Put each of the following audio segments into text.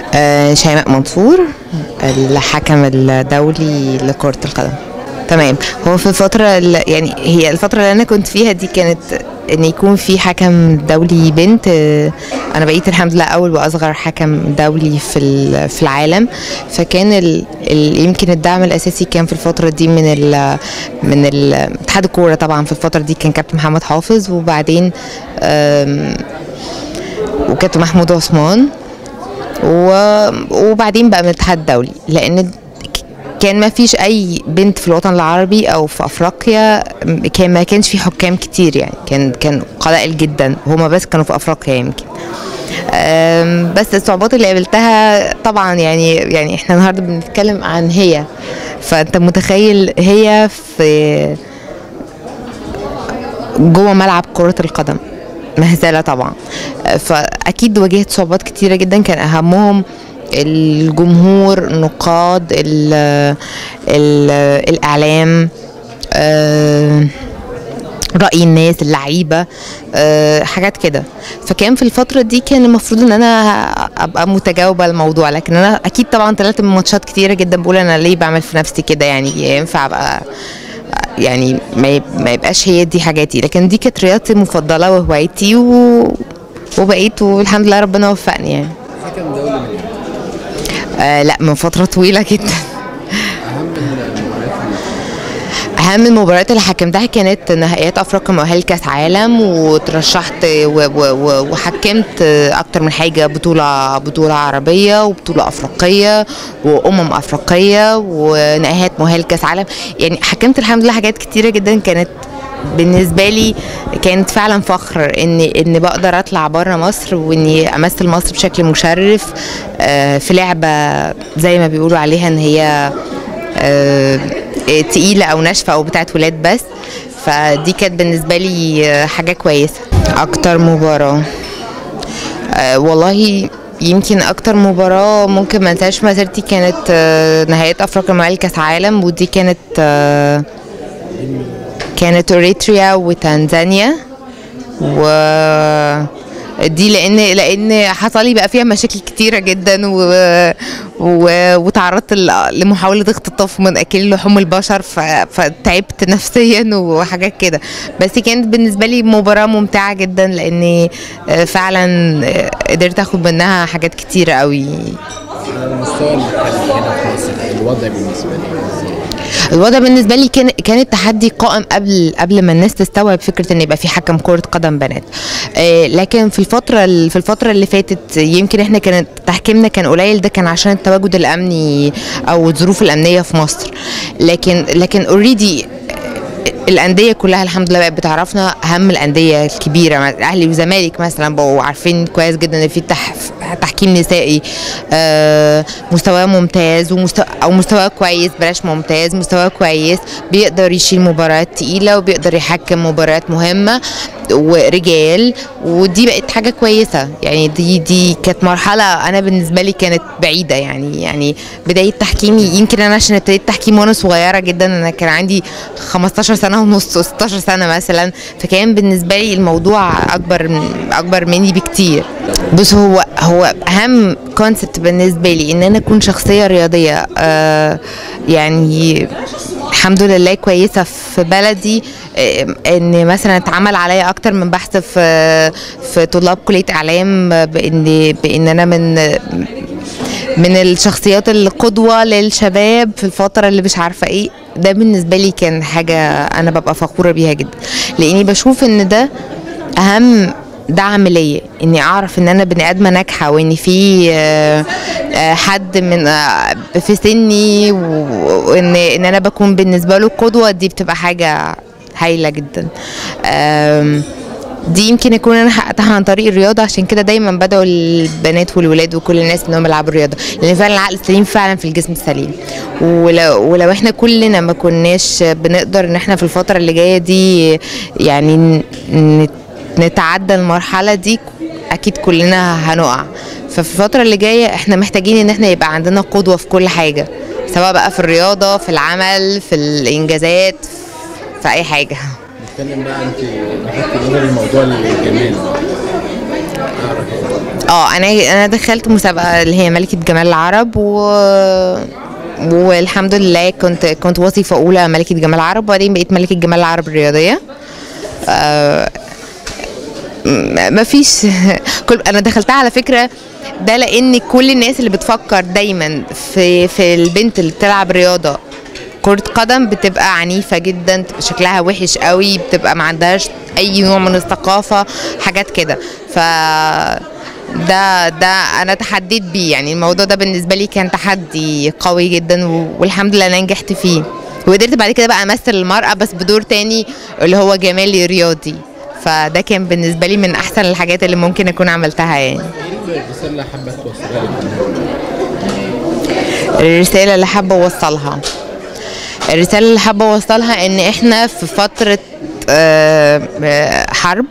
آه، شيماء منصور الحكم الدولي لكرة القدم تمام هو في الفترة ال- يعني هي الفترة اللي أنا كنت فيها دي كانت إن يكون في حكم دولي بنت آه، أنا بقيت الحمد لله أول وأصغر حكم دولي في ال- في العالم فكان ال ال يمكن الدعم الأساسي كان في الفترة دي من ال من ال- اتحاد الكورة طبعا في الفترة دي كان كابتن محمد حافظ وبعدين آم، وكابتن محمود عثمان و- وبعدين بقى من الاتحاد الدولي لان ك- كان ما فيش اي بنت في الوطن العربي او في افريقيا م- كان ما كانش في حكام كتير يعني كان كان قلائل جدا هما بس كانوا في افريقيا يمكن أم، بس الصعوبات اللي قابلتها طبعا يعني يعني احنا النهارده بنتكلم عن هي فانت متخيل هي في جوه ملعب كرة القدم مهزلة طبعا فأكيد واجهت صعوبات كتيرة جدا كان أهمهم الجمهور النقاد ال ال الإعلام آه، رأي الناس اللعيبة آه، حاجات كده فكان في الفترة دي كان المفروض ان انا ابقى متجاوبة الموضوع لكن انا اكيد طبعا طلعت من ماتشات كتيرة جدا بقول انا ليه بعمل في نفسي كده يعني ينفع ابقى يعني ما يب- ما يبقاش هي دي حاجاتي لكن دي كانت رياضتي المفضلة وهوايتي و... وبقيت والحمد لله ربنا وفقني يعني حكم دولي من امتى؟ آه لا من فترة طويلة جدا اهم المباريات اللي اهم المباريات اللي حكمتها كانت نهائيات افريقيا مؤهل كاس عالم وترشحت و- و- و- وحكمت اكتر من حاجه بطوله بطوله عربيه وبطوله افريقيه وامم افريقيه ونهائيات مؤهل كاس عالم يعني حكمت الحمد لله حاجات كتيره جدا كانت بالنسبه لي كانت فعلا فخر ان ان بقدر اطلع بره مصر واني امثل مصر بشكل مشرف آه، في لعبه زي ما بيقولوا عليها ان هي آه، تقيله او ناشفه او بتاعت ولاد بس فدي كانت بالنسبه لي آه، حاجه كويسه اكتر مباراه آه، والله يمكن اكتر مباراه ممكن ما انساش مسيرتي كانت آه، نهائيات افريقيا مع كاس عالم ودي كانت آه، كانت اوريتريا وتنزانيا و دي لان لان حصل لي بقى فيها مشاكل كتيره جدا و... و... وتعرضت ل- لمحاوله اختطاف من اكل لحوم البشر ف... فتعبت نفسيا وحاجات كده بس كانت بالنسبه لي مباراه ممتعه جدا لاني آه، فعلا آه، قدرت اخد منها حاجات كتيره قوي على المستوى المحلي هنا في مصر الوضع بالنسبه لي ازاي؟ الوضع بالنسبه لي كان كان التحدي قائم قبل قبل ما الناس تستوعب فكره ان يبقى في حكم كره قدم بنات آه، لكن في الفتره ال- في الفتره اللي فاتت يمكن احنا كانت تحكيمنا كان قليل ده كان عشان التواجد الامني او الظروف الامنيه في مصر لكن لكن اوريدي الانديه كلها الحمد لله بقت بتعرفنا اهم الانديه الكبيره مع- اهلي وزمالك مثلا بقوا عارفين كويس جدا ان في تح... تحكيم نسائي آه مستواه ممتاز ومستوى او مستواه كويس بلاش ممتاز مستواه كويس بيقدر يشيل مباريات تقيله وبيقدر يحكم مباريات مهمه ورجال ودي بقت حاجه كويسه يعني دي دي كانت مرحله انا بالنسبه لي كانت بعيده يعني يعني بدايه تحكيمي يمكن انا عشان ابتديت تحكيم وانا صغيره جدا انا كان عندي 15 سنه ونص 16 سنه مثلا فكان بالنسبه لي الموضوع اكبر من اكبر مني بكتير بص هو هو اهم كونسبت بالنسبه لي ان انا اكون شخصيه رياضيه آه يعني الحمد لله كويسه في بلدي آه، ان مثلا اتعمل عليا اكتر من بحث في في طلاب كليه اعلام بان بان انا من من الشخصيات القدوة للشباب في الفترة اللي مش عارفة ايه ده بالنسبة لي كان حاجة انا ببقى فخورة بيها جدا لاني بشوف ان ده اهم دعم ليا اني اعرف ان انا بني ادمه ناجحه وان في آه، آه، حد من آه، في سني و- وان ان انا بكون بالنسبه له قدوه دي بتبقى حاجه هايله جدا آم، دي يمكن يكون انا حققتها عن طريق الرياضه عشان كده دايما بدعو البنات والولاد وكل الناس انهم يلعبوا الرياضه لان فعلا العقل السليم فعلا في الجسم السليم ولو ولو احنا كلنا ما كناش بنقدر ان احنا في الفتره اللي جايه دي يعني ن- نت- نتعدى المرحله دي اكيد كلنا هنقع ففي الفتره اللي جايه احنا محتاجين ان احنا يبقى عندنا قدوه في كل حاجه سواء بقى في الرياضه في العمل في الانجازات في اي حاجه نتكلم بقى انت لفتت نظري الموضوع الجمال اعرف اه انا انا دخلت مسابقه اللي هي ملكه جمال العرب و والحمد لله كنت كنت وظيفه اولى ملكه جمال العرب وبعدين بقيت ملكه جمال العرب الرياضيه آه ما فيش كل انا دخلتها على فكره ده لان كل الناس اللي بتفكر دايما في في البنت اللي بتلعب رياضه كرة قدم بتبقى عنيفة جدا بتبقى شكلها وحش قوي بتبقى ما عندهاش أي نوع من الثقافة حاجات كده ف ده ده انا تحديت بيه يعني الموضوع ده بالنسبه لي كان تحدي قوي جدا و- والحمد لله انا نجحت فيه وقدرت بعد كده بقى امثل المراه بس بدور تاني اللي هو جمالي رياضي فده كان بالنسبه لي من احسن الحاجات اللي ممكن اكون عملتها يعني ايه الرساله اللي حابه توصلها للجمهور؟ الرسالة اللي حابة أوصلها الرسالة اللي حابة أوصلها إن إحنا في فترة آه، آه، حرب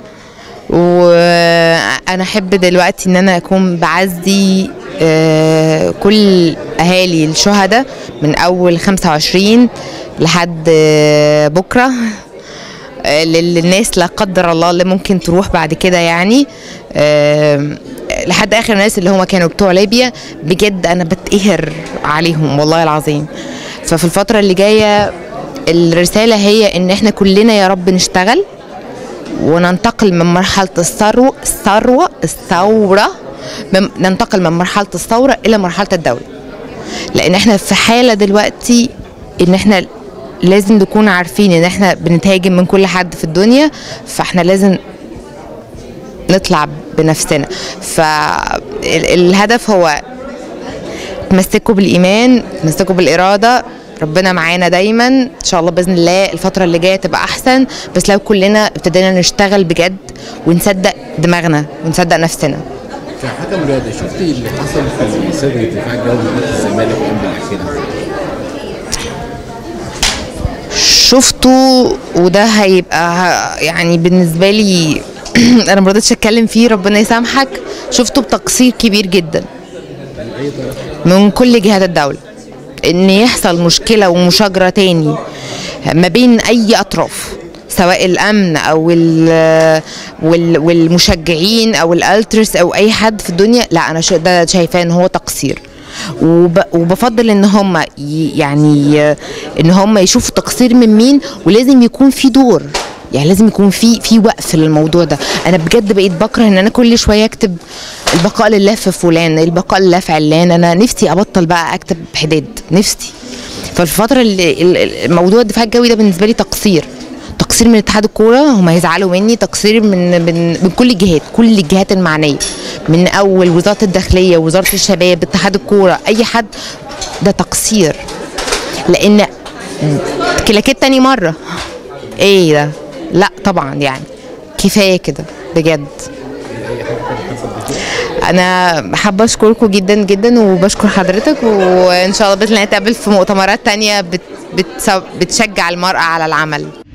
وأنا أحب دلوقتي إن أنا أكون بعزي آه، كل أهالي الشهداء من أول 25 لحد آه، بكرة آه، لل- للناس لا قدر الله اللي ممكن تروح بعد كده يعني آم، لحد اخر الناس اللي هم كانوا بتوع ليبيا بجد انا بتقهر عليهم والله العظيم ففي الفتره اللي جايه الرساله هي ان احنا كلنا يا رب نشتغل وننتقل من مرحله الثروه الثروه الثوره من ننتقل من مرحله الثوره الى مرحله الدوله لان احنا في حاله دلوقتي ان احنا لازم نكون عارفين ان احنا بنتهاجم من كل حد في الدنيا فاحنا لازم نطلع بنفسنا فالهدف هو تمسكوا بالايمان تمسكوا بالاراده ربنا معانا دايما ان شاء الله باذن الله الفتره اللي جايه تبقى احسن بس لو كلنا ابتدينا نشتغل بجد ونصدق دماغنا ونصدق نفسنا كحكم رياضي شفتي اللي حصل في صدر الدفاع الجوي ضد الزمالك قبل الاخيره شفته وده هيبقى ه- يعني بالنسبه لي انا ما رضيتش اتكلم فيه ربنا يسامحك شفته بتقصير كبير جدا من كل جهات الدوله ان يحصل مشكله ومشاجره تاني ما بين اي اطراف سواء الامن او ال وال والمشجعين او الالترس او اي حد في الدنيا لا انا شا- ده شايفاه ان هو تقصير وب وبفضل ان هم ي- يعني ان هم يشوفوا تقصير من مين ولازم يكون في دور يعني لازم يكون في في وقف للموضوع ده انا بجد بقيت بكره ان انا كل شويه اكتب البقاء لله في فلان البقاء لله في علان انا نفسي ابطل بقى اكتب حداد نفسي ففي الفتره اللي ال- ال- موضوع الدفاع الجوي ده بالنسبه لي تقصير تقصير من اتحاد الكوره هم هيزعلوا مني تقصير من من من كل الجهات كل الجهات المعنيه من اول وزاره الداخليه وزاره الشباب اتحاد الكوره اي حد ده تقصير لان كلاكيت تاني مره ايه ده لا طبعا يعني كفايه كده بجد انا حابه اشكركم جدا جدا وبشكر حضرتك وان شاء الله باذن الله نتقابل في مؤتمرات تانية بت بت بتشجع المراه على العمل